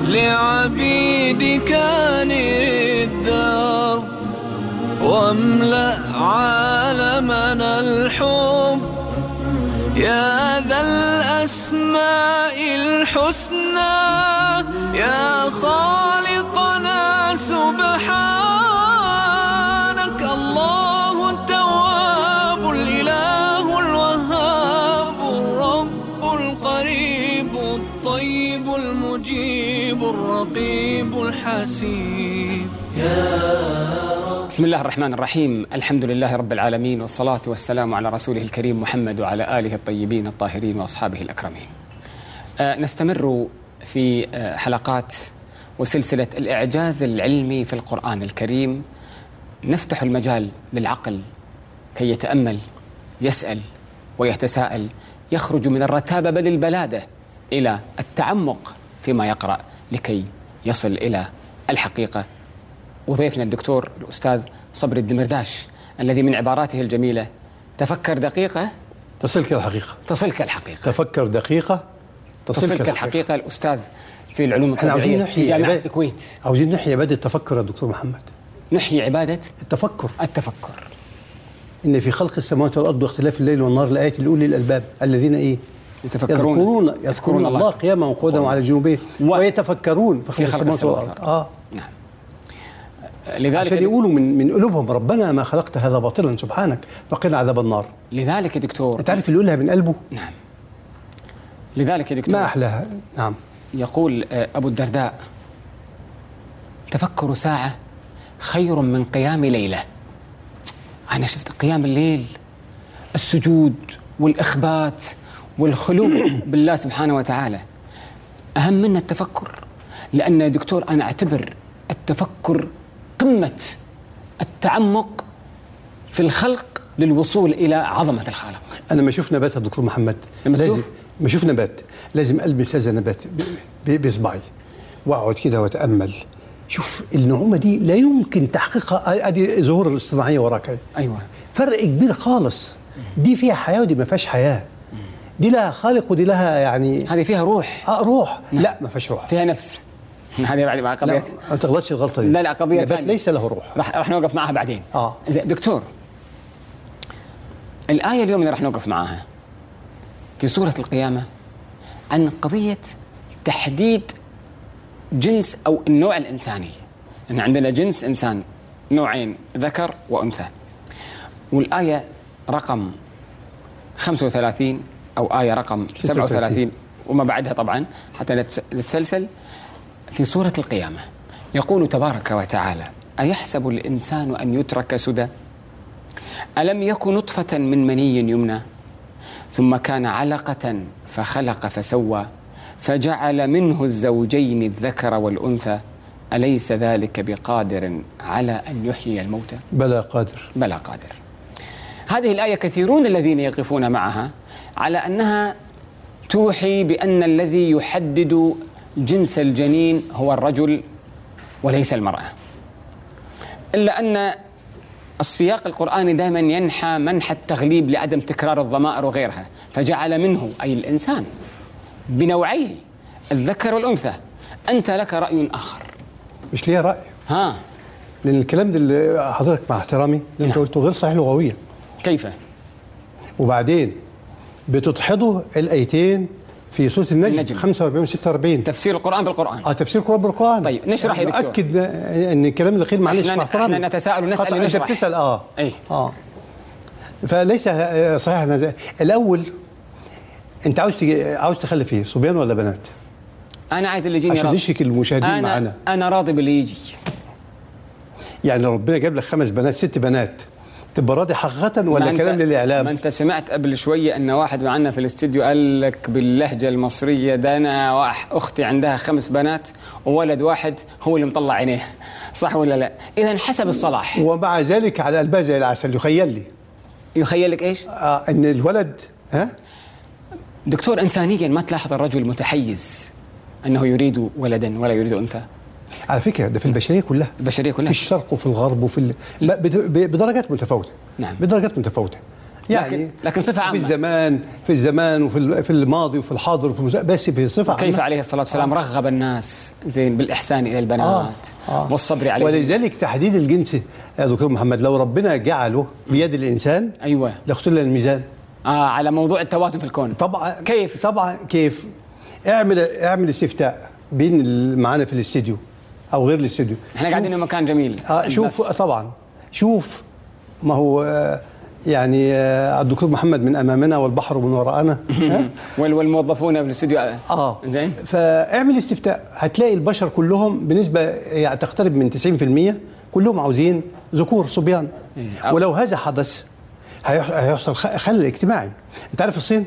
لعبيدك الدار واملأ عالمنا الحب يا ذا الأسماء الحسنى يا خالقنا سبحانك الله التواب الإله الوهاب الرب القريب الطيب المجيب الرقيب الحسيب بسم الله الرحمن الرحيم الحمد لله رب العالمين والصلاة والسلام على رسوله الكريم محمد وعلى آله الطيبين الطاهرين وأصحابه الأكرمين آه، نستمر في آه، حلقات وسلسلة الإعجاز العلمي في القرآن الكريم نفتح المجال للعقل كي يتأمل يسأل ويتساءل يخرج من الرتابة بل البلادة إلى التعمق فيما يقرأ لكي يصل إلى الحقيقة وضيفنا الدكتور الأستاذ صبري الدمرداش الذي من عباراته الجميلة تفكر دقيقة تصلك الحقيقة تصلك الحقيقة تفكر دقيقة تصلك الحقيقة الأستاذ في العلوم احنا عاوزين الطبيعية في نحيي جامعة عبادة. الكويت عاوزين نحيي عبادة التفكر يا دكتور محمد نحيي عبادة التفكر التفكر إن في خلق السماوات والأرض واختلاف الليل والنهار لآيات لأولي الألباب الذين إيه يتفكرون يذكرون يذكرون الله قياما وقعودا وعلى جنوبهم و- ويتفكرون في في خلق خلق السماوات السماوات والأرض آه نعم لذلك عشان يقولوا من من قلوبهم ربنا ما خلقت هذا باطلا سبحانك فقنا عذاب النار لذلك يا دكتور أنت عارف اللي يقولها من قلبه نعم لذلك يا دكتور ما أحلاها نعم يقول آه، أبو الدرداء تفكر ساعة خير من قيام ليلة أنا شفت قيام الليل السجود والإخبات والخلو بالله سبحانه وتعالى أهم من التفكر لأن يا دكتور أنا أعتبر التفكر قمة التعمق في الخلق للوصول إلى عظمة الخالق انا ما اشوف نبات يا دكتور محمد لما لازم تشوف؟ ما اشوف نبات لازم المس هذا النبات ب- ب- باصبعي واقعد كده واتامل شوف النعومه دي لا يمكن تحقيقها ادي ظهور الاصطناعيه وراك أهي. أيوة فرق كبير خالص دي فيها حياه ودي ما فيهاش حياه دي لها خالق ودي لها يعني هذه فيها روح اه روح لا ما فيهاش روح فيها نفس هذه بعد مع لا قضية ما تغلطش الغلطه دي لا، لا، قضية النبات ثانية. ليس له روح راح راح نوقف معها بعدين آه. زين دكتور الآية اليوم اللي راح نوقف معها في سورة القيامة عن قضية تحديد جنس أو النوع الإنساني إن عندنا جنس إنسان نوعين ذكر وأنثى والآية رقم 35 أو آية رقم 37 وما بعدها طبعا حتى نتس- نتسلسل في سورة القيامة يقول تبارك وتعالى أيحسب الإنسان أن يترك سدى ألم يك نطفة من مني يمنى ثم كان علقة فخلق فسوى فجعل منه الزوجين الذكر والأنثى أليس ذلك بقادر على أن يحيي الموتى بلى قادر بلى قادر هذه الآية كثيرون الذين يقفون معها على أنها توحي بأن الذي يحدد جنس الجنين هو الرجل وليس المرأة إلا أن السياق القرآني دائما ينحى منحى التغليب لعدم تكرار الضمائر وغيرها فجعل منه أي الإنسان بنوعيه الذكر والأنثى أنت لك رأي آخر مش ليها راي ها لان الكلام ده اللي حضرتك مع احترامي اللي انت نعم. قلته غير صحيح لغويا كيف وبعدين بتدحضوا الايتين في سوره النجم, النجم. 45 و 46 تفسير القرآن بالقرآن اه تفسير القران بالقران طيب، نشرح يا دكتور. اكد ان الكلام اللي قيل معلش إحنا- مع احترامي إحنا نتساءل ونسأل قطع- ونشرح. انت بتسال اه أي. اه فليس آه، صحيح أنا- الاول انت عاوز تجي عاوز تخلف ايه صبيان ولا بنات انا عايز اللي يجيني عشان راضي نشرك المشاهدين انا معانا انا راضي باللي يجي يعني ربنا جاب لك خمس بنات ست بنات تبقى راضي حقيقه ولا ما أنت- كلام ما للاعلام انت سمعت قبل شويه ان واحد معنا في الاستديو قال لك باللهجه المصريه ده انا واح- اختي عندها خمس بنات وولد واحد هو اللي مطلع عينيه صح ولا لا اذا حسب الصلاح ومع ذلك على قلبها زي العسل يخيل لي يخيل لك ايش آه ان الولد ها دكتور انسانيا ما تلاحظ الرجل متحيز انه يريد ولدا ولا يريد انثى على فكره ده في البشريه كلها البشريه في كلها الشرق وفي الغرب وفي ال... ب- بد- ب- بدرجات متفاوته نعم. بدرجات متفاوته يعني لكن- لكن صفة في عامة. الزمان في الزمان وفي ال- في الماضي وفي الحاضر وفي المستقبل بس بصفه كيف عامة. عليه الصلاة والسلام رغب الناس زين بالإحسان إلى البنات آه. والصبر عليهم ولذلك تحديد الجنس يا دكتور محمد لو ربنا جعله بيد الانسان أيوة لاختل الميزان آه على موضوع التوازن في الكون طبعا كيف؟ طبعا كيف اعمل اعمل استفتاء بين اللي معانا في الاستديو او غير الاستديو احنا قاعدين في مكان جميل آه شوف بس. طبعا شوف ما هو آه، يعني آه، الدكتور محمد من امامنا والبحر من وراءنا ها؟ وال- والموظفون في الاستوديو اه زين فاعمل استفتاء هتلاقي البشر كلهم بنسبه يعني تقترب من 90% كلهم عاوزين ذكور صبيان إيه. ولو هذا حدث هيح- هيحصل خ- خلل اجتماعي انت عارف الصين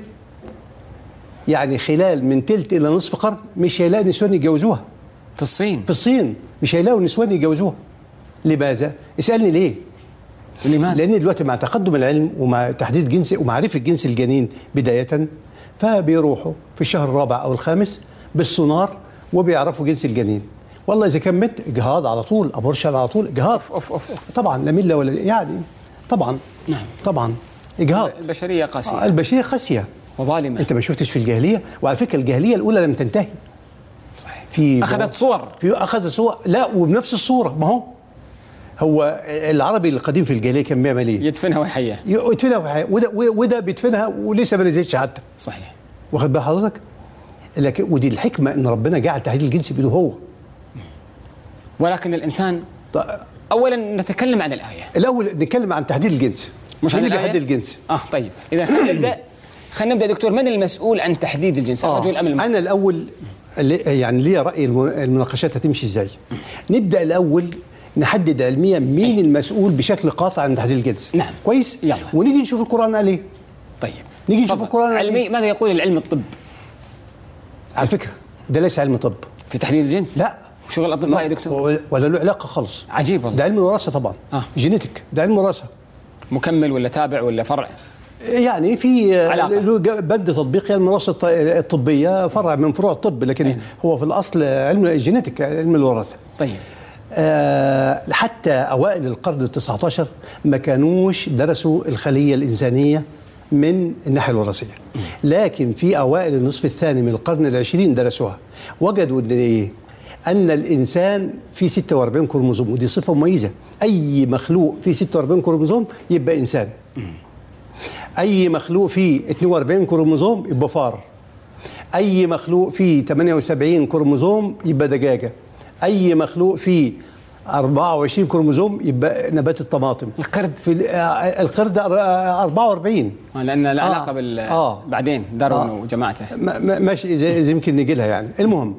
يعني خلال من تلت الى نصف قرن مش هيلاقي نسوان يتجوزوها في الصين في الصين مش هيلاقوا نسوان يتجوزوها لماذا؟ اسالني ليه؟ لماذا؟ لان دلوقتي مع تقدم العلم ومع تحديد جنس ومعرفه جنس الجنين بدايه فبيروحوا في الشهر الرابع او الخامس بالسونار وبيعرفوا جنس الجنين والله اذا كان مت اجهاض على طول ابورشن على طول اجهاض أوف أوف أوف طبعا لا مله ولا يعني طبعا نعم. طبعا اجهاض البشرية آه، قاسية البشريه قاسيه وظالمة انت ما شفتش في الجاهليه وعلى فكره الجاهليه الاولى لم تنتهي صحيح في أخذت صور في اخذ صور لا وبنفس الصوره ما هو هو العربي القديم في الجاهليه كان بيعمل ايه؟ يدفنها وهي حية يدفنها في حياة وده, وده بيدفنها ولسه ما نزلتش حتى صحيح واخد بال حضرتك؟ لكن ودي الحكمه ان ربنا جعل تحديد الجنس بايده هو ولكن الإنسان طيب أولا نتكلم عن الآية الاول نتكلم عن تحديد الجنس مش مين عن اللي الآية؟ بيحدد الجنس؟ آه طيب إذا خلينا نبدأ خلينا نبدأ دكتور من المسؤول عن تحديد الجنس الرجل أم المرأة انا الاول اللي- يعني ليا راي الم- المناقشات هتمشي ازاي نبدا الاول نحدد علميا مين المسؤول بشكل قاطع عن تحديد الجنس نعم. كويس يلا. ونيجي نشوف القران قال ايه طيب نيجي نشوف تفضل. القرآن علمي ماذا يقول العلم الطب على فكره ده ليس علم طب في تحديد الجنس لا شغل الأطباء يا دكتور ولا له علاقه خالص عجيب والله ده علم الوراثه طبعا آه. جينيتك ده علم وراثه مكمل ولا تابع ولا فرع يعني في علاقة. له ج- بند تطبيقي علم الوراثه الط- الطبيه فرع من فروع الطب لكن أيوة. هو في الاصل علم الجينيتك علم الوراثه طيب آه حتى اوائل القرن ال 19 ما كانوش درسوا الخليه الانسانيه من الناحيه الوراثيه لكن في اوائل النصف الثاني من القرن العشرين درسوها وجدوا ان ايه ان الانسان فيه 46 كروموزوم ودي صفه مميزه اي مخلوق فيه 46 كروموزوم يبقى انسان اي مخلوق فيه 42 كروموزوم يبقى فار اي مخلوق فيه 78 كروموزوم يبقى دجاجه اي مخلوق فيه 24 كروموزوم يبقى نبات الطماطم القرد في ال- آه، القرد أر- آه، 44 آه، لأن لا آه. علاقة بال آه. بعدين داروين آه. وجماعته ما- ما- ماشي إذا إذا يمكن نجي لها يعني المهم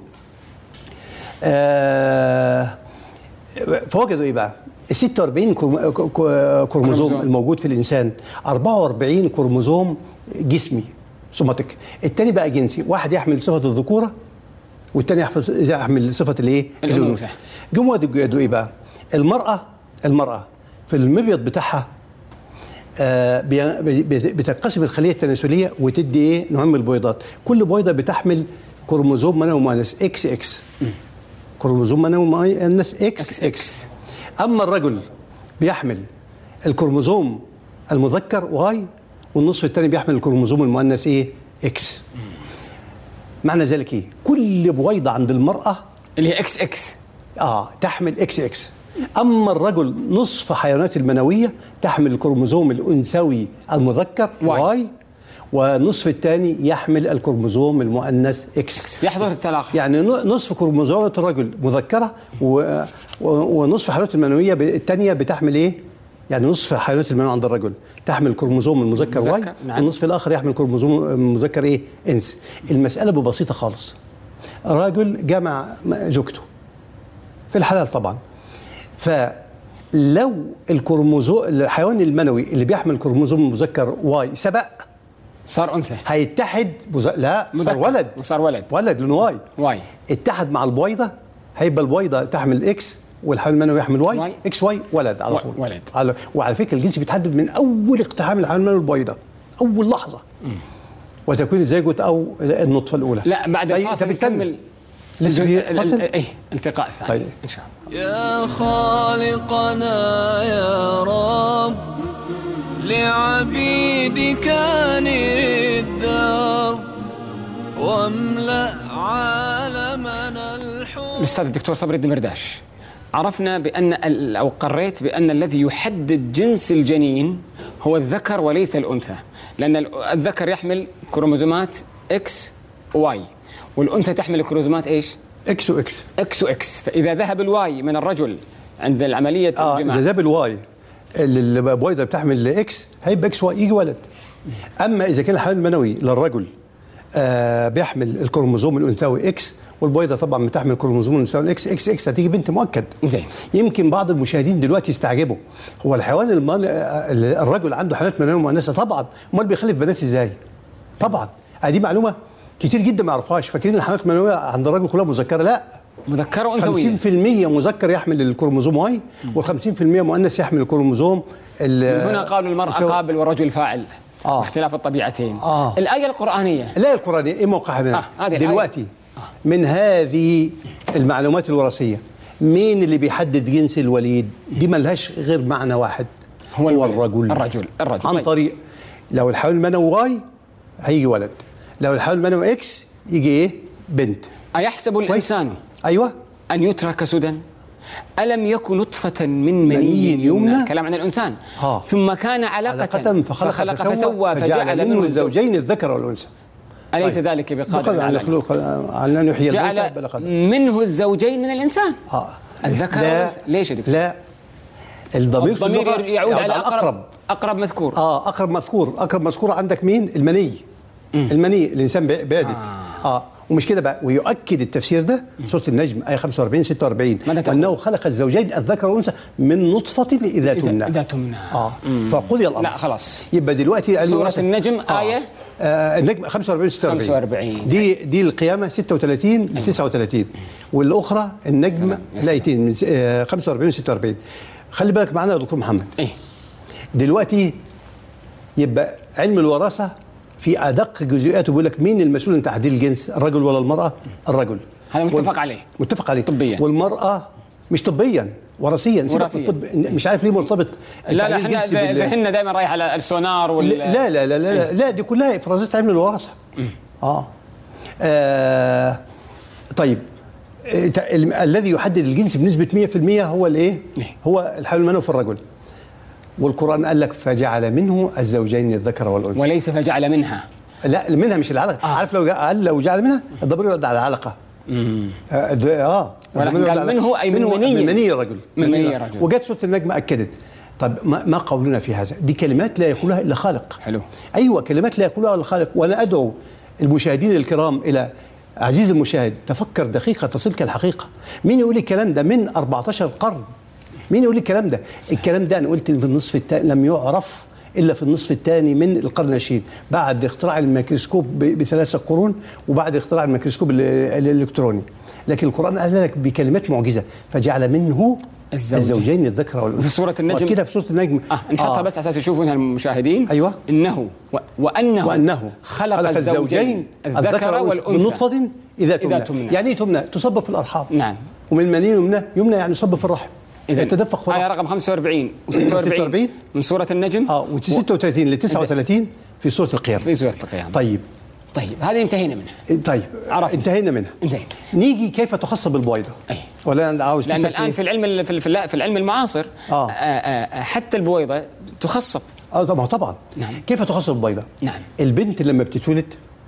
آه فوجدوا ايه بقى؟ ال 46 كروم- كو- كو- كروموزوم كروموزوم. الموجود في الانسان 44 كروموزوم جسمي سوماتيك الثاني بقى جنسي واحد يحمل صفه الذكوره والثاني يحفظ يحمل صفه الايه؟ الأنوثة. جم وجدوا ايه بقى؟ المراه المراه في المبيض بتاعها آه، بي- بي- بتنقسم الخليه التناسليه وتدي ايه نوع من البويضات كل بويضه بتحمل كروموزوم منوي مؤنث اكس اكس كروموزوم منوي مؤنث اكس اكس اما الرجل بيحمل الكروموزوم المذكر واي والنصف الثاني بيحمل الكروموزوم المؤنث ايه اكس معنى ذلك ايه كل بويضه عند المراه اللي هي اكس اكس اه تحمل اكس اكس اما الرجل نصف حيوانات المنويه تحمل الكروموزوم الانثوي المذكر واي. واي والنصف الثاني يحمل الكروموزوم المؤنث اكس يحضر التلاقي يعني ن- نصف كروموزومات الرجل مذكره و... و... ونصف حيوانات المنويه ب- الثانيه بتحمل ايه؟ يعني نصف حيوانات المنويه عند الرجل تحمل كروموزوم المذكر واي المذكر، نعم. والنصف الاخر يحمل كروموزوم المذكر ايه؟ انس المساله ببسيطه خالص راجل جمع م- زوجته في الحلال طبعا فلو الكروموزوم الحيوان المنوي اللي بيحمل كروموزوم المذكر واي سبق صار انثى هيتحد مز... لا صار مذكر. ولد صار ولد ولد لانه واي واي اتحد مع البويضه هيبقى البويضه تحمل اكس والحيوان المنوي يحمل واي, واي. اكس واي ولد على و- طول ولد. على وعلى فكره الجنس بيتحدد من اول اقتحام الحيوان المنوي البويضه اول لحظه وتكوين الزيجوت او النطفه الاولى لا بعد طيب، الفاصل طب استنى. نكمل لسه الجزء- في ال- فاصل؟ ال- ايه التقاء ثاني طيب. ان شاء الله يا خالقنا يا رب لعبيدك الدار واملأ عالمنا الحب الأستاذ الدكتور صبري الدمرداش عرفنا بأن ال- أو قريت بأن الذي يحدد جنس الجنين هو الذكر وليس الأنثى لأن ال- الذكر يحمل كروموزومات إكس واي والأنثى تحمل كروموزومات إيش؟ اكس واكس إكس وإكس فإذا ذهب الواي من الرجل عند العملية اه الجماع اذا جاب الواي اللي البويضه بتحمل اكس هيبقى اكس واي يجي ولد اما اذا كان الحيوان المنوي للرجل آه بيحمل الكروموزوم الانثوي اكس والبويضه طبعا بتحمل الكروموزوم الانثوي اكس اكس اكس هتيجي بنت مؤكد زين. يمكن بعض المشاهدين دلوقتي يستعجبوا هو الحيوان المن... آه، الرجل عنده حالات منويه مؤنثه طبعا امال بيخلف بنات ازاي طبعا آه، دي معلومه كتير جدا ما يعرفوهاش فاكرين الحالات المنويه عند الرجل كلها مذكره لا مذكرة وأنثوية 50% مذكر يحمل الكروموزوم واي وال50% مؤنث يحمل الكروموزوم ال- هنا قالوا المرأة سو- قابل والرجل فاعل آه. اختلاف الطبيعتين آه. الآية القرآنية لا القرآنية ايه موقعها منها؟ آه، هذه الآية. دلوقتي من هذه المعلومات الوراثية مين اللي بيحدد جنس الوليد؟ دي ملهاش غير معنى واحد هو هو الولد. الرجل الرجل. الرجل. عن طيب. طريق لو الحيوان المنوي واي هيجي ولد لو الحيوان المنوي اكس يجي ايه؟ بنت أيحسب الإنسان ايوه أن يترك سدى ألم يكن نطفة من مني مني يمنى يمنى؟ كلام عن الإنسان آه. ثم كان علقة, علاقة فخلق, فخلق فسوى فجعل منه الزوج الزوجين الذكر والانثى أليس طيب. ذلك بقادر بقدر على على خلق على ان يحيي الموتى جعل بلا قدر. منه الزوجين من الإنسان آه. الذكر لا والأنثى. ليش يا دكتور؟ لا الضمير في اللغة الضمير يعود على الأقرب أقرب أقرب مذكور اه اقرب مذكور اقرب مذكور عندك مين المني المني الانسان بي- بادت آه. اه ومش كده بقى ويؤكد التفسير ده سوره النجم ايه 45 46 ماذا تقول؟ وانه خلق الزوجين الذكر والانثى من نطفه اذا تمنى إذا تمنى اه فقضي الامر لا خلاص يبقى دلوقتي علم سورة الوراثة. النجم آية؟ آه النجم 45 46 45. دي دي القيامه 36 ل 39 والاخرى النجم سلام، يا الايتين من س- آه 45 46 خلي بالك معانا يا دكتور محمد إيه دلوقتي يبقى علم الوراثه في ادق جزئياته بيقول لك مين المسؤول عن تحديد الجنس الرجل ولا المراه الرجل هذا متفق وال- عليه. متفق عليه طبيا. والمراه مش طبيا وراثيا سيبك من وراثياً. الطب مش عارف ليه مرتبط لا لا التحديد احنا الجنسي بال- ذهننا دائما رايح على السونار وال لا لا لا لا لا, لا دي كلها افرازات علم الوراثه آه. اه طيب آه، ت- ال- الذي يحدد الجنس بنسبه 100% هو الايه؟ إيه؟ هو الحيوان المنوي في الرجل والقران قال لك فجعل منه الزوجين الذكر والانثى وليس فجعل منها لا منها مش العلقه آه. آه. عارف لو جا- قال لو جعل منها الضمير يقعد على العلقه اه د- اه ولكن الضمير يقعد قال على- منه أي من مني. من مني الرجل من مني الرجل. وجت سوره النجم اكدت طب ما, ما قولنا في هذا دي كلمات لا يقولها الا خالق حلو. ايوه كلمات لا يقولها الا خالق وانا ادعو المشاهدين الكرام الى عزيزي المشاهد تفكر دقيقه تصلك الحقيقه مين يقول الكلام ده من 14 قرن مين يقول الكلام ده الكلام ده انا قلت في النصف الثاني لم يعرف الا في النصف الثاني من القرن العشرين بعد اختراع الميكروسكوب ب- بثلاثه قرون وبعد اختراع الميكروسكوب ال- الالكتروني لكن القران قال لك بكلمات معجزه فجعل منه الزوجين. الزوجين الذكر والانثى في سورة النجم. كده في سوره النجم اه نحطها بس على اساس يشوفونها المشاهدين أيوة. انه و... وانه وانه خلق, الزوجين الذكر والانثى من نطفه اذا تمنى. إذا تمنى. يعني ايه تمنى تصب في الارحام نعم. ومن مني يمنى يمنى يعني يصب في الرحم اذا يتدفق في آية الرحم رقم 45 و 46 46 من سورة النجم اه و36 ل 39 في سوره القيامه في سورة القيامة طيب طيب هذه انتهينا منها طيب عرفنا. انتهينا منها زين. نيجي كيف تخص بالبيضه أي. ولا أنا عاوز لان تسأل الان إيه؟ في العلم ال- في ال- في ال- في العلم المعاصر آه. آه، آه، حتى البويضة تخصب اه طبعا طبعا نعم. كيف تخص بالبيضه نعم. البنت لما بتتولد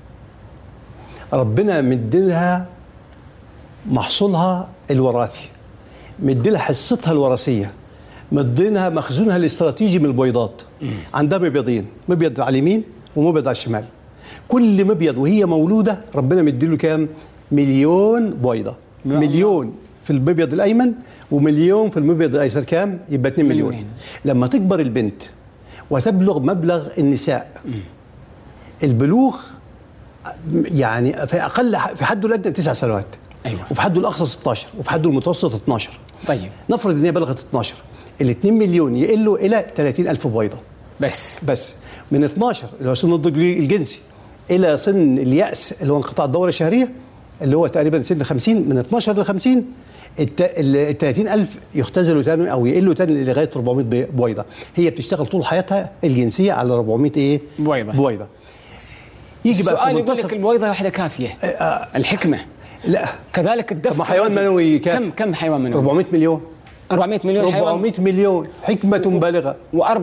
ربنا مديلها محصولها الوراثي مديلها حصتها الوراثيه مدينها مخزونها الاستراتيجي من البيضات عندها مبيضين مبيض على اليمين ومبيض على الشمال كل مبيض وهي مولوده ربنا مديله كام مليون بيضه يا مليون في المبيض الايمن ومليون في المبيض الايسر كام يبقى 2 مليون مليونين. لما تكبر البنت وتبلغ مبلغ النساء البلوغ يعني في اقل في حده الادنى تسع سنوات أيوة. وفي حده الاقصى 16 وفي حده المتوسط 12 طيب نفرض ان هي بلغت 12 ال 2 مليون يقلوا الى 30 الف بيضه بس بس من 12 اللي هو سن النضج الجنسي الى سن الياس اللي هو انقطاع الدوره الشهريه اللي هو تقريبا سن 50 من 12 ل 50 ال 30000 يختزلوا تاني او يقلوا تاني لغايه 400 بي- بويضه هي بتشتغل طول حياتها الجنسيه على 400 ايه بويضة. بويضه يجي بقى في السؤال يقول لك منتصف البويضه واحده كافيه الحكمه لا كذلك الدفع طب ما حيوان منوي كافي. كم كم حيوان منوي 400 مليون 400 مليون حيوان 400 مليون حكمه بالغه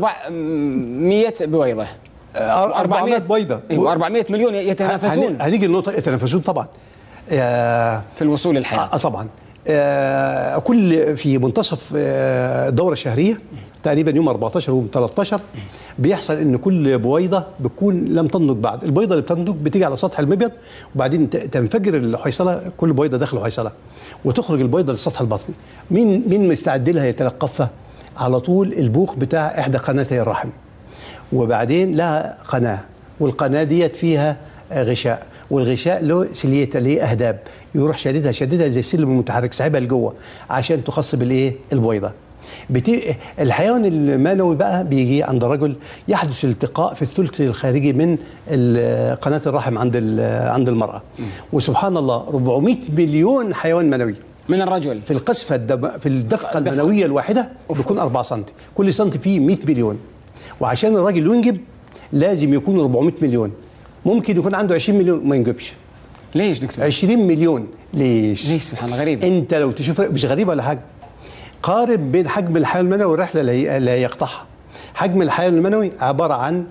و400 بويضه 400 بيضه ايوه 400 مليون يتنافسون هن- هنيجي النقطه يتنافسون طبعا آه في الوصول للحياه آه طبعا آه كل في منتصف آه الدوره الشهريه تقريبا يوم 14 ويوم 13 بيحصل ان كل بويضه بتكون لم تنضج بعد البيضه اللي بتنضج بتيجي على سطح المبيض وبعدين ت- تنفجر الحيصله كل بيضه داخل حيصله وتخرج البيضه للسطح البطني مين مين مستعد لها يتلقفها على طول البوق بتاع احدى قناتي الرحم وبعدين لها قناه والقناه ديت فيها آه، غشاء والغشاء له سليته ليه اهداب يروح شاددها شاددها زي السلم المتحرك سايبها لجوه عشان تخص بالايه البويضه بتي... الحيوان المنوي بقى بيجي عند الرجل يحدث التقاء في الثلث الخارجي من ال- قناه الرحم عند ال- عند المراه وسبحان الله 400 مليون حيوان منوي من الرجل في القذفه الدم... في الدفقه الدفقة. المنويه الواحده أوف. بيكون 4 سم كل سم فيه 100 مليون وعشان الراجل ينجب لازم يكون 400 مليون ممكن يكون عنده 20 مليون ما ينجبش ليش دكتور 20 مليون ليش ليش سبحان الله غريب انت لو تشوف مش غريبه ولا حاجه قارن بين حجم الحيوان المنوي والرحله اللي هي- اللي هيقطعها حجم الحيوان المنوي عباره عن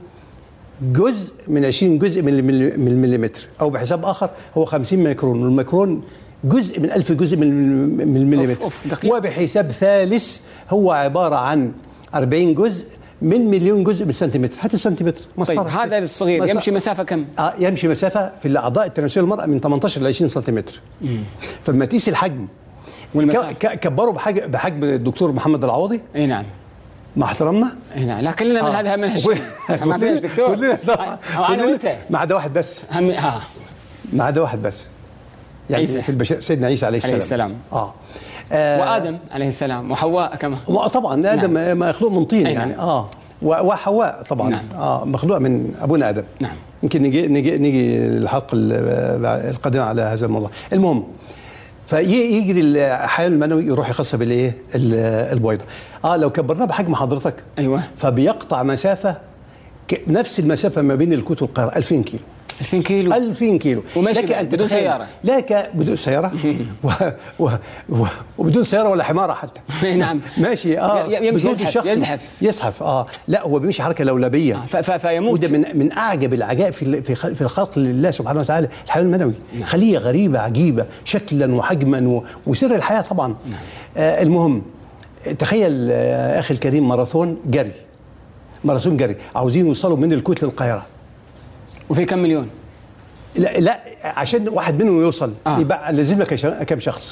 جزء من 20 جزء من المل- من المليمتر او بحساب اخر هو 50 ميكرون والميكرون جزء من ألف جزء من من المليمتر أوف، دقيق. وبحساب ثالث هو عباره عن 40 جزء من مليون جزء بالسنتيمتر هات السنتيمتر طيب مسطرة. هذا الصغير مس- يمشي مسافه كم؟ آه يمشي مسافه في الاعضاء التناسليه للمراه من 18 ل 20 سنتيمتر فلما تقيس الحجم والمسافة. ك- ك- كبره بحجم بحجم الدكتور محمد العوضي اي نعم مع احترامنا اي نعم لا كلنا من آه. هذا من هالشيء ما فيش دكتور كلنا طبعا انا كلنا وانت ما عدا واحد بس هم ها ما عدا واحد بس يعني عيسى. في البشر سيدنا عيسى عليه السلام عليه السلام. اه, آه وادم عليه السلام وحواء كما طبعا ادم مخلوق من طين أي يعني نعم. اه و- وحواء طبعا نعم. اه مخلوق من ابونا ادم نعم. يمكن نجي نجي نجي الحلقه ال- القادمه على هذا الموضوع المهم فيجري الحيوان المنوي يروح يخصب بالايه ال- البويضه اه لو كبرناه بحجم حضرتك ايوه فبيقطع مسافه ك- نفس المسافه ما بين الكوت والقاهره 2000 كيلو 2000 كيلو 2000 كيلو وماشي لك بقى، أن بدون تتخيل- سيارة. لك بدون سيارة و... و... و... وبدون سيارة ولا حمارة حتى نعم. ماشي اه ي- يمشي بجهد يزحف- الشخصي. يزحف. يزحف اه لا هو بيمشي حركة لولبية ف- ف- فيموت وده من من اعجب العجائب في ال- في خ- في الخلق لله سبحانه وتعالى الحيوان المنوي خليه غريبه عجيبه شكلا وحجما و... وسر الحياه طبعا آه المهم تخيل آه اخي الكريم ماراثون جري ماراثون جري عاوزين يوصلوا من الكويت للقاهره وفي كم مليون؟ لا لا عشان واحد منهم يوصل آه. آه. يبقى لازم لك شا- كام شخص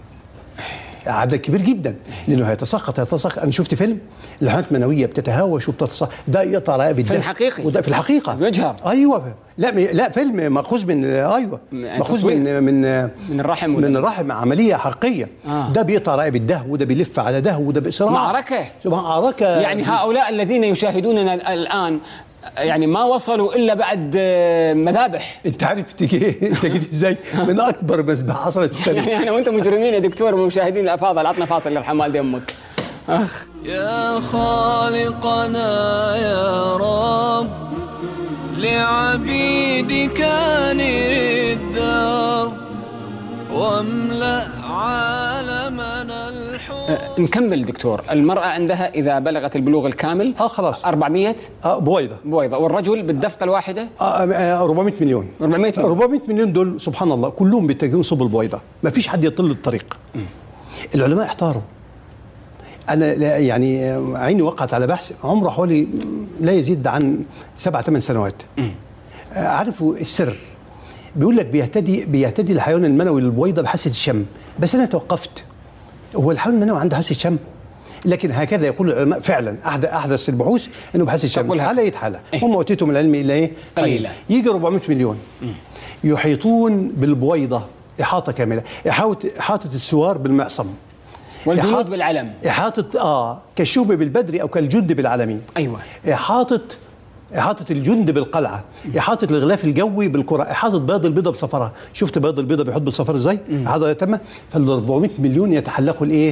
عدد كبير جدا لانه هيتساقط هيتساقط انا شفت فيلم الحيوانات المنويه بتتهاوش وبتتساقط ده يقطع رقبه فيلم ده. حقيقي؟ وده في الحقيقه بيجهر. ايوه لا م- لا فيلم ماخوذ من ايوه يعني ماخوذ تصوير. من من من الرحم ولا- من الرحم عمليه حقيقيه آه. ده بيقطع رقبه ده وده بيلف على ده وده باسراع معركة. معركه يعني هؤلاء الذين يشاهدوننا الان يعني ما وصلوا الا بعد آه، مذابح انت عارف تجي انت جيت ازاي من اكبر مذبحه حصلت في التاريخ يعني انا وانت مجرمين يا دكتور ومشاهدين الافاضل عطنا فاصل يرحم والدي امك اخ يا خالقنا يا رب لعبيدك نر الدار واملأ عالمنا الحب آه، نكمل دكتور المراه عندها اذا بلغت البلوغ الكامل اه خلاص 400 اه بويضه بويضه والرجل بالدفقه الواحده آه، آه، 400 مليون 400 مليون. 400 مليون دول سبحان الله كلهم بيتجهون صوب البويضه ما فيش حد يطل الطريق العلماء احتاروا انا لا- يعني آه، عيني وقعت على بحث عمره حوالي لا يزيد عن سبع ثمان سنوات آه، عارفوا السر بيقول لك بيهتدي بيهتدي الحيوان المنوي للبويضه بحاسه الشم بس انا توقفت هو الحيوان المنوي عنده حاسه شم لكن هكذا يقول العلماء فعلا احدث احدث البحوث انه بحاسه الشم تقول هكذا. على اي حاله إيه. هم اوتيتم العلم الا ايه قليلا. يجي 400 مليون يحيطون بالبويضه احاطه كامله احاطه احاطه السوار بالمعصم والجنود إحاطة- بالعلم احاطه اه كالشوب بالبدر او كالجند بالعلمي ايوه احاطه إحاطة الجند بالقلعة إحاطة الغلاف الجوي بالكرة إحاطة بياض البيضة بسفرها شفت بياض البيضة بيحط بالسفر إزاي إحاطة تامة فال 400 مليون يتحلقوا الإيه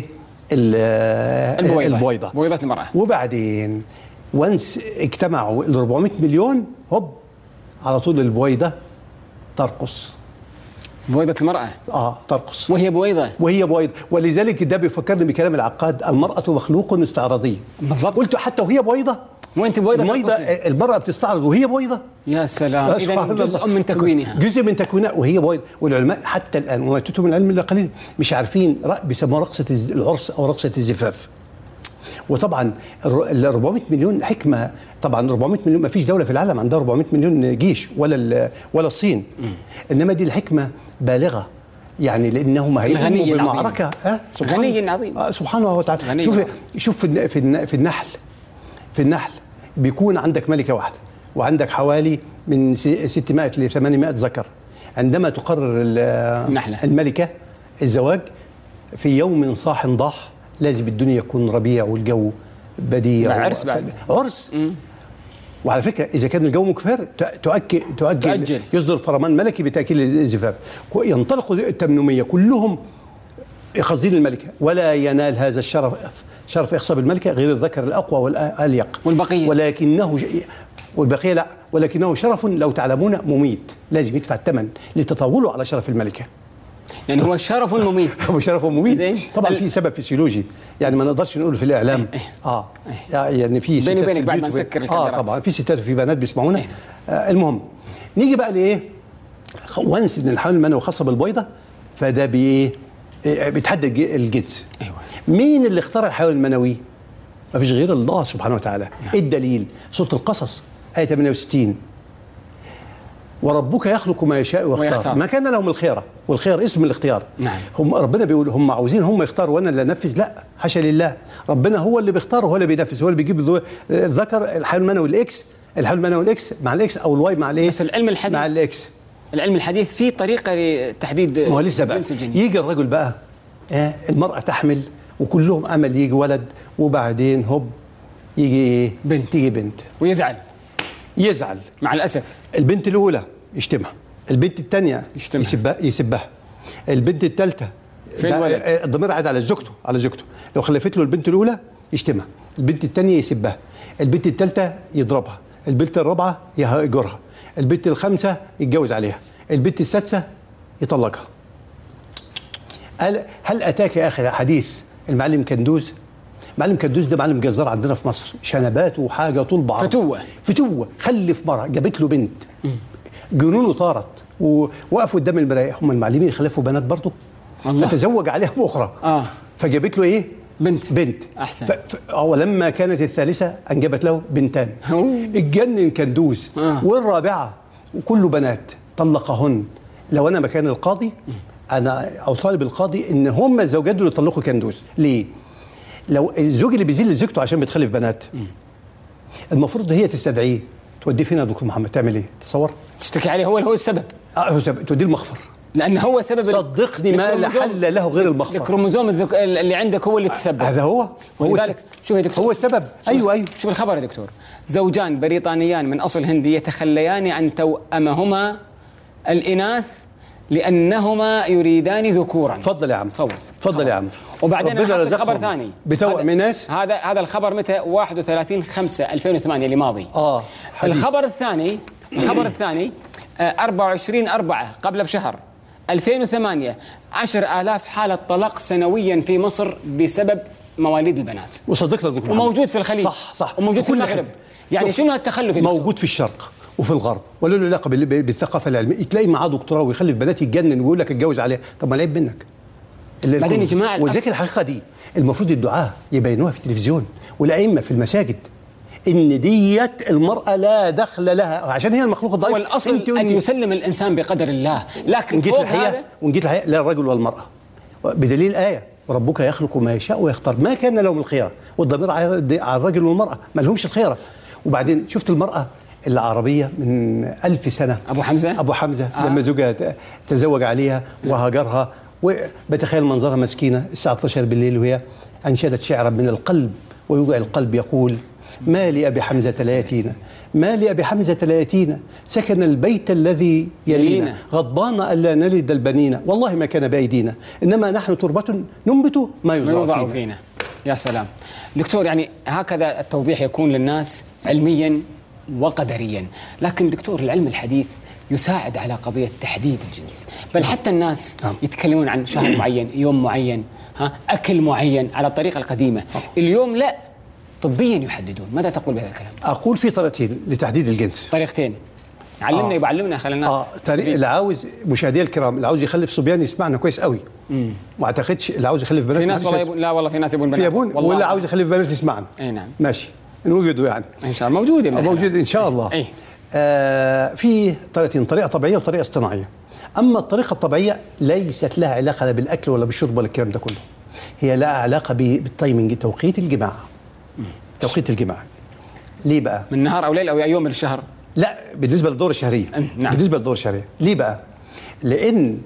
ال- البويضة البويضة بويضة المرأة وبعدين وانس اجتمعوا ال 400 مليون هوب على طول البويضة ترقص بويضة المرأة اه ترقص وهي بويضة وهي بويضة ولذلك ده بيفكرني بكلام العقاد المرأة مخلوق استعراضي بالضبط. قلت حتى وهي بويضة وانت بويضة البويضة ترقصي. المرأة بتستعرض وهي بويضة يا سلام اذا سبحان جزء الله. من تكوينها جزء من تكوينها وهي بويضة والعلماء حتى الآن وما تتوا من العلم إلا قليل مش عارفين رأ- بيسموها رقصة الز- العرس أو رقصة الزفاف وطبعا الر- ال 400 مليون حكمه طبعا 400 مليون ما فيش دوله في العالم عندها 400 مليون جيش ولا ال- ولا الصين انما دي الحكمه بالغه يعني لانهم الغني هيقوموا العظيم. بمعركه أه؟ سبحان- غني عظيم. آه سبحانه وتعالى غني شوف عظيم. شوف في الن- في الن- في النحل في النحل بيكون عندك ملكه واحده وعندك حوالي من س- 600 ل 800 ذكر عندما تقرر ال- النحلة. الملكه الزواج في يوم صاح ضاح لازم الدنيا يكون ربيع والجو بديع مع عرس بعد. عرس وعلى فكره اذا كان الجو مكفر ت- تؤكد تؤجل, تؤجل. يصدر فرمان ملكي بتاكيد الزفاف كو- ينطلق التمنميه كلهم قاصدين الملكه ولا ينال هذا الشرف شرف اخصاب الملكه غير الذكر الاقوى والاليق والبقية؟ ولكنه ج- والبقيه لا ولكنه شرف لو تعلمون مميت لازم يدفع الثمن لتطاوله على شرف الملكه يعني هو شرف مميت هو شرف مميت زين. طبعا ال- في سبب فسيولوجي يعني ما نقدرش نقوله في الاعلام اه يعني في ستات وبينك في بعد ما البيوت وفي- نسكر اه الكاميرات. طبعا في ستات وفي بنات بيسمعونا آه المهم نيجي بقى لايه وانس ان الحيوان المنوي خاصه بالبيضه فده بايه إيه، بيتحدد الج- الجنس أيوة. مين اللي اختار الحيوان المنوي ما فيش غير الله سبحانه وتعالى ايه الدليل سوره القصص ايه 68 وربك يخلق ما يشاء ويختار, ويختار. ما كان لهم الخيره والخير اسم الاختيار نعم. هم ربنا بيقول هم عاوزين هم يختاروا وانا اللي انفذ لا حاشا لله ربنا هو اللي بيختار وهو اللي بينفذ هو اللي بيجيب الذو- الذكر الحيوان المنوي الاكس الحيوان المنوي الاكس مع الاكس او الواي مع الايه بس العلم الحديث- مع الاكس العلم الحديث في طريقة لتحديد ما هو لسه بقى الجنس الجنين يجي الرجل بقى آه المرأة تحمل وكلهم امل يجي ولد وبعدين هوب يجي ايه بنت. تيجي بنت ويزعل يزعل مع الأسف البنت الاولى يشتمها البنت الثانيه يشتمها. يسبها يسبها البنت الثالثه فين الولد؟ الضمير قاعد على زوجته على زوجته لو خلفت له البنت الاولى يشتمها البنت الثانيه يسبها البنت الثالثه يضربها البنت الرابعه يهجرها البنت الخامسه يتجوز عليها البنت السادسه يطلقها هل هل اتاك يا اخي حديث المعلم كندوز معلم كندوز ده معلم جزار عندنا في مصر شنبات وحاجه طول بعض فتوة. فتوه خلف مره جابت له بنت جنونه طارت ووقفوا قدام المرايه هم المعلمين خلفوا بنات برضه الله. فتزوج عليها اخرى آه. فجابت له ايه بنت. بنت أحسن. ف... ف... ولما كانت الثالثه انجبت له بنتان أوه. اتجنن كندوز آه. والرابعه وكله بنات طلقهن لو انا مكان القاضي انا او طالب القاضي ان هم الزوجات دول يطلقوا كندوز ليه لو الزوج اللي بيذل زوجته عشان بتخلف بنات المفروض هي تستدعيه توديه فين يا دكتور محمد تعمل ايه تصور تشتكي عليه هو هو السبب اه هو سبب توديه المخفر لأن هو سبب ال- صدقني ما لا الكروموزوم- حل له غير المخفر الكروموزوم الذك... اللي عندك هو اللي تسبب هذا هو هو ولذلك شوف يا دكتور هو السبب شوف- ايوه ايوه شوف الخبر يا دكتور زوجان بريطانيان من أصل هندي يتخليان عن توأمهما الإناث لأنهما يريدان ذكورا تفضل يا عم تصور تفضل يا عم وبعدين ربنا أنا حاطط رزقهم خبر ثاني بتوأم هذا- ناس هذا هذا الخبر متى 31 5 2008 اللي ماضي اه حديث. الخبر الثاني الخبر الثاني آه، 24 4 قبل بشهر 2008 10000 حالة طلاق سنويا في مصر بسبب مواليد البنات وصدقت يا دكتور محمد. وموجود في الخليج صح صح وموجود في كل المغرب حتة. يعني شوف، شنو هالتخلف يا دكتور؟ موجود في الشرق وفي الغرب ولا له علاقه بال- بالثقافه العلميه تلاقي معاه دكتوراه ويخلف بنات يتجنن ويقول لك اتجوز عليها طب ما العيب منك اللي- بعدين يا جماعة ولذلك الأصل- الحقيقه دي المفروض الدعاه يبينوها في التلفزيون والائمه في المساجد ان ديت المراه لا دخل لها عشان هي المخلوق الضعيف هو الأصل أنت أن وأنت. يسلم الإنسان بقدر الله لكن ونجيت فوق الحقيقه هذا ونجيت الحقيقه لا الرجل والمراه بدليل ايه وربك يخلق ما يشاء ويختار ما كان لهم الخيار والضمير على على الرجل والمراه ما لهمش الخيره وبعدين شفت المراه العربيه من ألف سنه أبو حمزة؟ ابو حمزه آه. آه. لما زوجها ت- تزوج عليها وهاجرها وبتخيل منظرها مسكينه الساعه 12 بالليل وهي انشدت شعرا من القلب ويوجع القلب يقول ما لأبي حمزة لا يأتينا ما لأبي حمزة لا يأتينا سكن البيت الذي يلينا يلينا. غضبان ألا نلد البنين والله ما كان بأيدينا إنما نحن تربة ننبت ما ما يزرع يوضع فينا فينا يا سلام دكتور يعني هكذا التوضيح يكون للناس علميا وقدريا لكن دكتور العلم الحديث يساعد على قضية تحديد الجنس بل حتى الناس نعم. يتكلمون عن شهر معين يوم معين ها أكل معين على الطريقة القديمة اليوم لا طبيا يحددون ماذا تقول بهذا الكلام أقول في طريقتين لتحديد الجنس طريقتين علمنا آه. يبقى علمنا خلي الناس اه طريق تستفيد. اللي عاوز مشاهدينا الكرام اللي عاوز يخلف صبيان يسمعنا كويس قوي ما اعتقدش اللي عاوز يخلف بنات في ناس محدش والله يسمع. يبون لا والله في ناس يبون في بنات. يبون والله واللي عاوز يخلف بنات يسمعنا اي نعم ماشي نوجده يعني ان شاء الله موجود يا ابن آه، الحلال. موجود ان شاء الله إيه. آه في طريقتين طريقه طبيعيه وطريقه اصطناعيه اما الطريقه الطبيعيه ليست لها علاقه لا بالاكل ولا بالشرب ولا الكلام ده كله هي لها علاقه ب- بالتايمنج توقيت الجماع توقيت الجماع ليه بقى من نهار او ليل او يوم من الشهر لا بالنسبه للدوره الشهريه نعم. بالنسبه للدوره الشهريه ليه بقى لان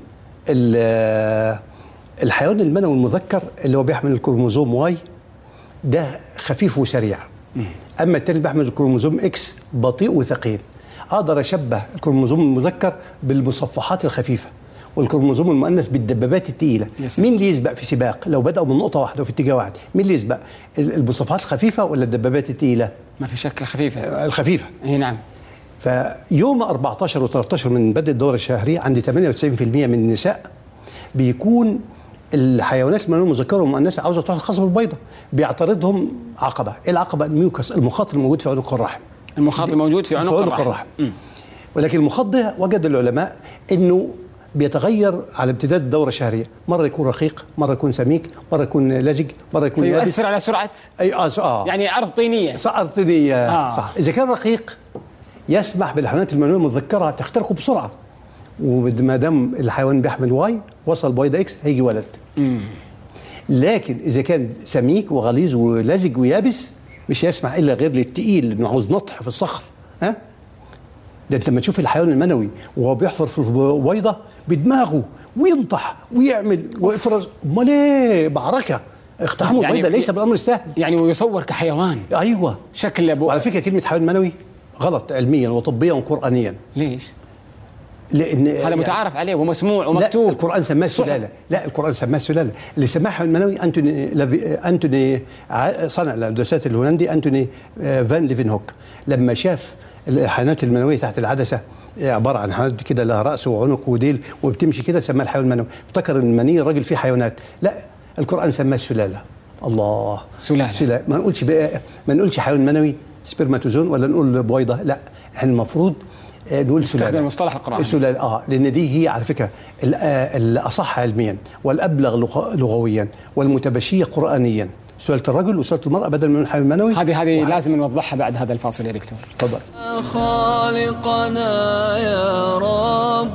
ال- الحيوان المنوي المذكر اللي هو بيحمل الكروموزوم واي ده خفيف وسريع اما التاني اللي بيحمل الكروموزوم اكس بطيء وثقيل اقدر اشبه الكروموزوم المذكر بالمصفحات الخفيفه والكروموزوم المؤنث بالدبابات الثقيله يا سلام. مين اللي يسبق في سباق لو بداوا من نقطه واحده وفي اتجاه واحد مين اللي يسبق ال- المصفحات الخفيفه ولا الدبابات الثقيله ما في شكل خفيفه الخفيفه اي نعم فيوم 14 و13 من بدء الدورة الشهرية عند 98% من النساء بيكون الحيوانات المنوية المذكرة والمؤنثة عاوزة تروح الخصم البيضاء بيعترضهم عقبة، ايه العقبة؟ الميوكس المخاط الموجود في عنق الرحم المخاط الموجود في عنق الرحم, الرحم ولكن المخاط ده وجد العلماء انه بيتغير على امتداد الدورة الشهرية، مرة يكون رقيق، مرة يكون سميك، مرة يكون لزج، مرة يكون يابس فيؤثر على سرعه اي اه, آه. يعني ارض طينيه سأرتني آه. آه. صح إذا كان رقيق يسمح بالحيوانات المنوية المذكرة تخترقه بسرعة وما دام الحيوان بيحمل واي وصل بويضة اكس هيجي ولد لكن إذا كان سميك وغليظ ولزج ويابس مش هيسمح إلا غير للتقيل إنه عاوز نطح في الصخر ها ده انت لما تشوف الحيوان المنوي وهو بيحفر في البويضه بدماغه وينطح ويعمل ويفرز امال ايه معركه اقتحام يعني- البويضه ليس بالامر السهل يعني ويصور كحيوان ايوه شكل ابو وعلى فكره كلمه حيوان منوي غلط علميا وطبيا وقرانيا ليش؟ لان هذا متعارف عليه ومسموع لا ومكتوب القران سماه صحف. سلاله لا القران سماه سلاله اللي سماه حيوان منوي انتوني لافي انتوني ع- صنع الهندسات الهولندي انتوني آه، فان ليفن هوك لما شاف الحيوانات المنويه تحت العدسه عباره عن حيوانات كده لها راس وعنق وديل وبتمشي كده سماها الحيوان المنوي افتكر ان مني الراجل فيه حيوانات لا القران سماه سلاله الله سلالة. سلاله ما نقولش بقى ما نقولش حيوان منوي سبرماتوزون ولا نقول بويضه لا احنا المفروض آه، نقول نستخدم سلاله المصطلح القرآني. سلاله اه لان دي هي على فكره ال- آه، الاصح علميا والابلغ لغ- لغويا والمتبشيه قرانيا سلاله الرجل وسلاله المراه بدل من الحيوان المنوي هذه هذه وع- لازم نوضحها بعد هذا الفاصل يا دكتور تفضل خالقنا يا رب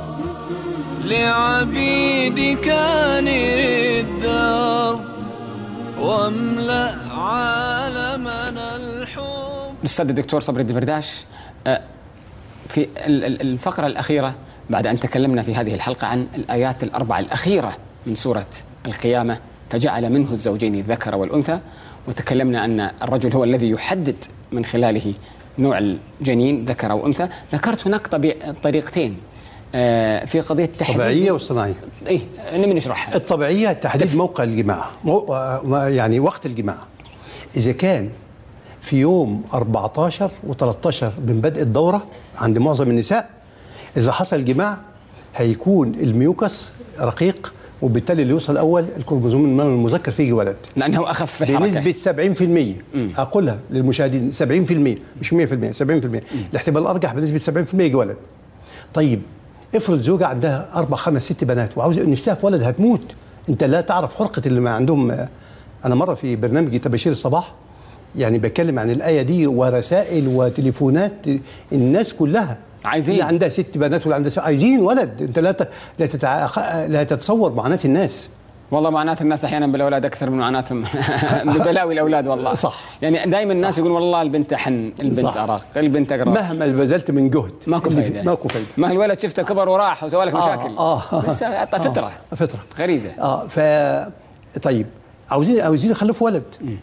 لعبيدك نر الدار واملأ عالمنا الحب الاستاذ الدكتور صبري الدبرداش آه، في ال- ال- الفقره الاخيره بعد ان تكلمنا في هذه الحلقه عن الايات الاربع الاخيره من سوره القيامه فجعل منه الزوجين الذكر والانثى وتكلمنا ان الرجل هو الذي يحدد من خلاله نوع الجنين ذكر او انثى ذكرت هناك طبيع طريقتين آه، في قضيه تحديد طبيعيه واصطناعيه ايه نبي نشرحها الطبيعيه تحديد تف- موقع الجماع مو آه، يعني وقت الجماع اذا كان في يوم 14 و13 من بدء الدوره عند معظم النساء اذا حصل جماع هيكون الميوكس رقيق وبالتالي اللي يوصل الاول الكروموزوم المنوي المذكر فيه وولد لانه اخف في الحركه بنسبة 70% أقولها للمشاهدين 70% مش 100% 70% الاحتمال الأرجح بنسبة 70% يجي ولد طيب افرض زوجة عندها أربع خمس ست بنات وعاوزة نفسها في ولد هتموت أنت لا تعرف حرقة اللي ما عندهم أنا مرة في برنامج تباشير الصباح يعني بتكلم عن الآية دي ورسائل وتليفونات الناس كلها عايزين. اللي عندها ست بنات واللي عندها ست عايزين ولد انت لا ت... لا, تتع... لا تتصور معاناه الناس والله معاناة الناس احيانا بالاولاد اكثر من معاناتهم ببلاوي الاولاد والله صح. يعني دائما الناس يقولون والله البنت حن البنت صح. ارق البنت اقرب مهما بذلت من جهد ماكو اللي فايده في- ماكو فايده ما الولد شفته كبر وراح وسوى لك آه، مشاكل آه. بس أعطى فتره آه، فتره غريزه اه ف طيب عاوزين عاوزين يخلفوا ولد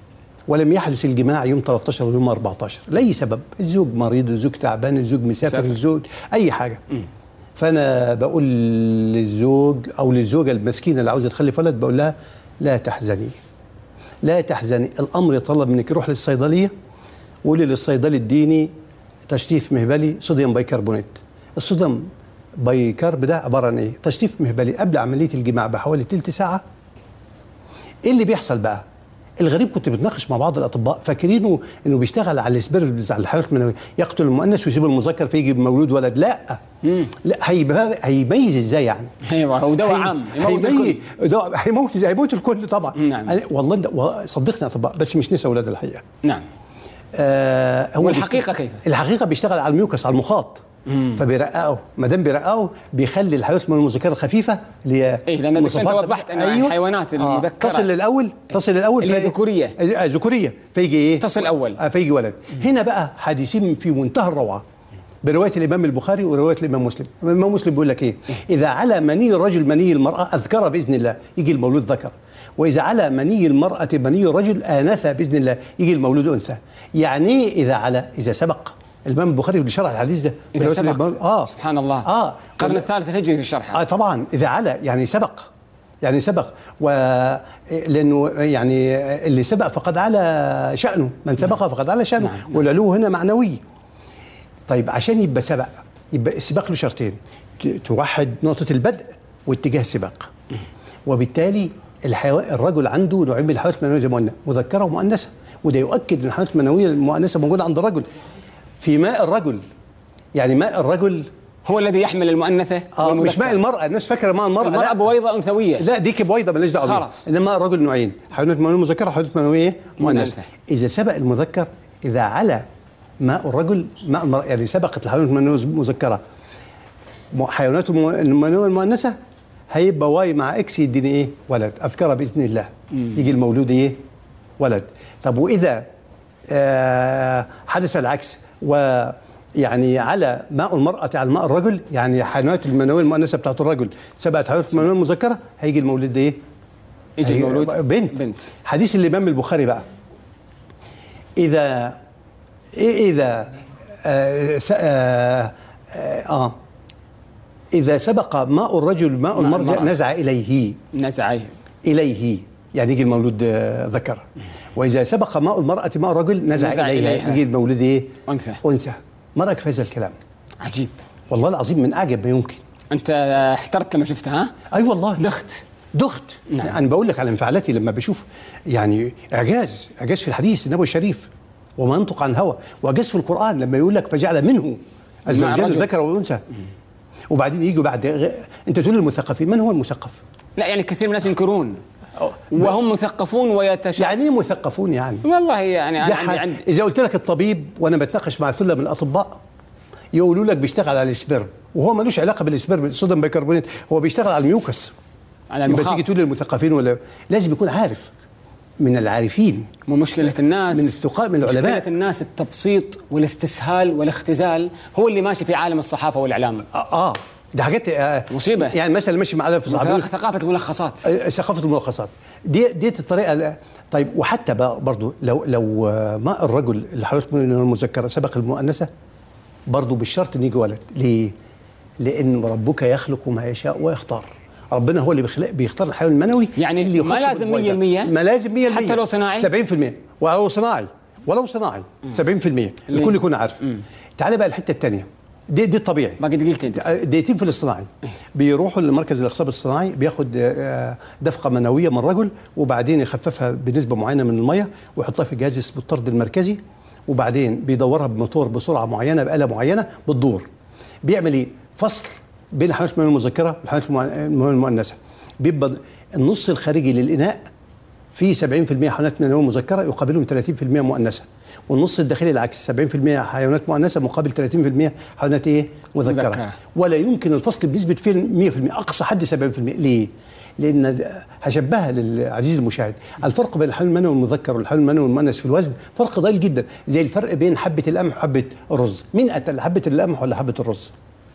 ولم يحدث الجماع يوم 13 ويوم 14 لاي سبب الزوج مريض الزوج تعبان الزوج مسافر مسافر. الزوج اي حاجه فانا بقول للزوج او للزوجه المسكينه اللي عاوزه تخلف ولد بقول لها لا تحزني لا تحزني الامر يتطلب منك روح للصيدليه وقولي للصيدلي اديني تشطيف مهبلي صوديوم بيكربونات الصوديوم بيكرب ده عباره عن ايه تشطيف مهبلي قبل عمليه الجماع بحوالي تلت ساعه ايه اللي بيحصل بقى الغريب كنت بتناقش مع بعض الاطباء فاكرينه انه بيشتغل على السبيرمز على الحيوانات المنويه يقتل المؤنث ويسيب المذكر فيجي مولود ولد لا لا هيبقى هيميز ازاي يعني ايوه هو دواء هي- عام يموت هيميز الكل دواء هيموت ازاي هيموت الكل طبعا نعم. أنا والله ده و- صدقني اطباء بس مش نسى اولاد الحقيقه نعم آه هو والحقيقة بيشت- كيف؟ الحقيقه بيشتغل على الميوكس على المخاط فبيرققه ما دام بيرققه بيخلي الحيوانات من المذكره الخفيفه اللي هي إيه، لأن دكتور أنت مواصفات- وضحت أن الحيوانات المذكرة- تصل للاول تصل للاول اللي هي في- ذكورية. آه، ذكوريه فيجي ايه تصل أول. آه فيجي ولد هنا بقى حديثين في منتهى الروعه بروايه الامام البخاري وروايه الامام مسلم الامام مسلم بيقول لك ايه اذا على مني الرجل مني المراه اذكر باذن الله يجي المولود ذكر واذا على مني المراه مني الرجل انث باذن الله يجي المولود انثى يعني ايه اذا على اذا سبق الامام البخاري اللي شرح الحديث ده إذا برواية سبق الإمام- اه سبحان الله اه القرن الثالث الهجري في الشرح اه طبعا اذا على يعني سبق يعني سبق و لانه يعني اللي سبق فقد على شانه من سبق فقد على شانه نعم. والعلو هنا معنوي طيب عشان يبقى سبق يبقى السباق له شرطين ت- توحد نقطه البدء واتجاه السباق وبالتالي الحيوان الرجل عنده نوعين من الحيوانات المنويه زي ما قلنا مذكره ومؤنثه وده يؤكد ان الحيوانات المنويه المؤنثه موجوده عند الرجل في ماء الرجل يعني ماء الرجل هو الذي يحمل المؤنثة اه مش والمذكرة. ماء المراه الناس فاكره ماء المراه المرأة لا. بويضة أنثوية لا دي كبويضه مالهاش دعوه بيها. خلاص. انما الرجل نوعين حيوانات منويه مذكره وحيوانات منويه مؤنثه مؤنثة. اذا سبق المذكر اذا على ماء الرجل ماء المراه يعني سبقت الحيوانات المنويه المذكره م- حيوانات الم- المنويه المؤنثه هيبقى واي مع اكس يديني ايه ولد اذكرها باذن الله يجي المولود ايه ولد طب واذا آه حدث العكس ويعني على ماء المرأة على ماء الرجل يعني حيوانات المنوية المؤنثة بتاعت الرجل سبقت حيوانات المنوية المذكرة هيجي المولود ده ايه؟ يجي هي- المولود بنت بنت حديث الإمام البخاري بقى إذا إيه إذا آه, س- آه, آه, آه إذا سبق ماء الرجل ماء ماء المرأة المرأة. نزع إليه نزعي إليه يعني يجي المولود آه، ذكر وإذا سبق ماء المرأة ماء الرجل نزع, نزع إليها, إليها. يجي المولود إيه؟ أنثى. أنثى ما رأيك في هذا الكلام؟ عجيب والله العظيم من أعجب ما يمكن أنت احترت لما شفتها ها؟ أي أيوة والله دخت دخت نعم. أنا بقول لك على انفعالاتي لما بشوف يعني إعجاز إعجاز في الحديث النبوي الشريف وما ينطق عن الهوى وإعجاز في القرآن لما يقول لك فجعل منه الزوجين الرجل. الذكر والأنثى وبعدين يجوا بعد غ... أنت تقول للمثقفين من هو المثقف؟ لا يعني كثير من الناس ينكرون وهم مثقفون ويتش يعني إيه مثقفون يعني؟ والله يعني أنا يا عندي حد عندي اذا قلت لك الطبيب وانا بتناقش مع ثله من الاطباء يقولوا لك بيشتغل على السبرم وهو ملوش علاقه بالسبرم الصوديوم بيكربونات هو بيشتغل على الميوكس على يبقى المخاط تيجي تقول للمثقفين ولا لازم يكون عارف من العارفين مو مشكلة الناس من الثقاء من العلماء. مشكلة الناس التبسيط والاستسهال والاختزال هو اللي ماشي في عالم الصحافة والإعلام اه, آه ده حاجات آه مصيبة. يعني مثلا ماشي معانا في صحابي ثقافة الملخصات آه، ثقافه الملخصات دي ديت الطريقه لا- طيب وحتى بقى برضو لو لو آه، ماء الرجل اللي حضرتك من المذكره سبق المؤنثه برضو بالشرط ان يجي ولد ليه؟ لان ربك يخلق ما يشاء ويختار ربنا هو اللي بيخلق بيختار الحيوان المنوي يعني اللي ما يخص لازم بالبويضة. 100% ما لازم 100% حتى لو صناعي؟ 70% ولو صناعي ولو صناعي 70% الكل يكون عارف تعال بقى الحته الثانيه دي دي الطبيعي باقي دقيقتين دقيقتين في الاصطناعي بيروحوا لمركز الاخصاب الصناعي بياخد آه، دفقه منويه من الرجل وبعدين يخففها بنسبه معينه من الميه ويحطها في جهاز اسمه الطرد المركزي وبعدين بيدورها بموتور بسرعه معينه بآلة معينه بتدور بيعمل ايه فصل بين الحيوانات المنويه المذكره والحيوانات المؤ- المنويه المؤنثه بيبقى النص الخارجي للاناء في 70% حيوانات منويه مذكره يقابلهم 30% مؤنثه والنص الداخلي العكس 70% حيوانات مؤنثه مقابل 30% حيوانات ايه مذكره, مذكرة. مذكرة. ولا يمكن الفصل بنسبه فين 100% اقصى حد 70% ليه لان د- هشبهها للعزيز المشاهد الفرق بين الحيوان المنوي المذكر والحيوان المنوي المؤنث في الوزن فرق ضئيل جدا زي الفرق بين حبه القمح وحبه الرز مين اتقل حبه القمح ولا حبه الرز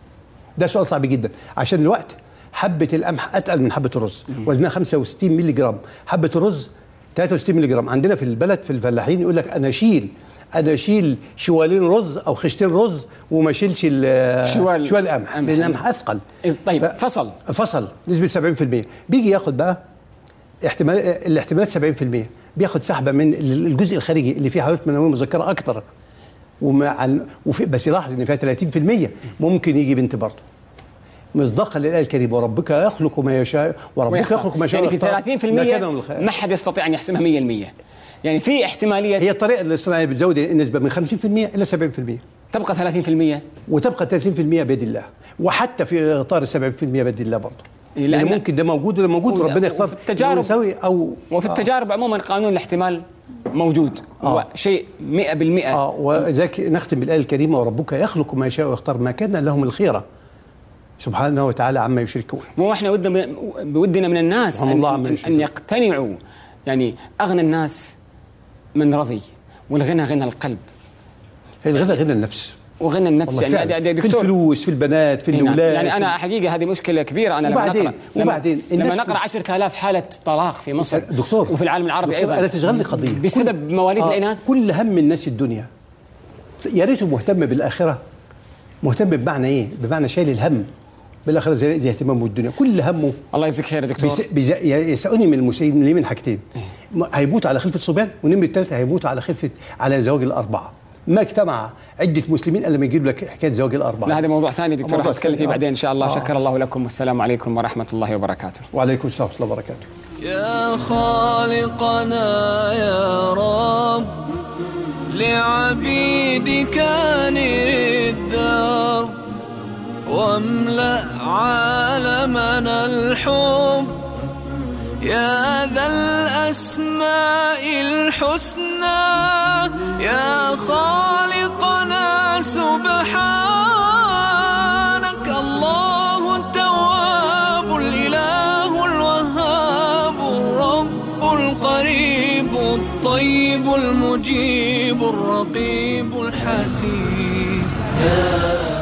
ده سؤال صعب جدا عشان الوقت حبة القمح أتقل من حبة الرز وزنها 65 مللي جرام حبة الرز 63 مللي جرام عندنا في البلد في الفلاحين يقول لك انا اشيل انا اشيل شوالين رز او خشتين رز وما اشيلش ال- شوال شوال قمح قمح. لان القمح اثقل إيه، طيب ف- فصل فصل نسبه 70% بيجي ياخد بقى احتمال الاحتمالات 70% بياخد سحبه من الجزء الخارجي اللي فيه حيوانات منويه مذكره اكتر ومع ال- وفي بس يلاحظ ان فيها 30% ممكن يجي بنت برضه مصداقا للايه الكريمه وربك يخلق ما يشاء وربك ويختار. يخلق ما يشاء يعني في ويختار. 30% ما كان من الخير. ما حد يستطيع ان يحسمها 100% يعني في احتماليه هي الطريقه الاصطناعيه بتزود النسبه من 50% الى 70% تبقى 30% وتبقى 30% بيد الله وحتى في اطار ال 70% بيد الله برضه إيه، لان لأن- ممكن ده موجود وده موجود وفي- وربنا يختار وفي التجارب- إنه يساوي او وفي آه. التجارب عموما قانون الاحتمال موجود آه. هو شيء 100% اه ولذلك نختم بالايه الكريمه وربك يخلق ما يشاء ويختار ما كان لهم الخيره سبحانه وتعالى عما يشركون مو احنا ودنا بودنا من الناس سبحان أن, الله عما أن, يشركون. أن يقتنعوا يعني أغنى الناس من رضي والغنى غنى القلب هي الغنى غنى النفس وغنى النفس والله يعني فعلا. ده- ده في دكتور الفلوس في البنات في إيه نعم. الاولاد يعني في- انا حقيقه هذه مشكله كبيره انا لما وبعدين- نقرا لما, وبعدين لما الناس- نقرا 10000 حاله طلاق في مصر دكتور وفي العالم العربي دكتور، ايضا انا تشغلني قضيه بسبب مواليد آه، الاناث كل هم الناس الدنيا يا ريته مهتم بالاخره مهتم بمعنى ايه؟ بمعنى شايل الهم بالاخره زي, زي اهتمامه بالدنيا كل همه الله يجزيك خير يا دكتور بيس- بيز- يسألني من المسلمين من حاجتين م- هيموت على خلفة صبيان ونمرة الثالثة هيموت على خلفة على زواج الأربعة ما اجتمع عدة مسلمين إلا لما يجيب لك حكاية زواج الأربعة لا هذا موضوع ثاني دكتور راح موضوع نتكلم فيه ثاني، آه. بعدين ان شاء الله آه. شكر الله لكم والسلام عليكم ورحمه الله وبركاته وعليكم السلام ورحمة الله وبركاته يا خالقنا يا رب لعبيدك الدار واملأ عالمنا الحب يا ذا الأسماء الحسنى يا خالقنا سبحانك الله التواب الإله الوهاب الرب القريب الطيب المجيب الرقيب الحسيب يا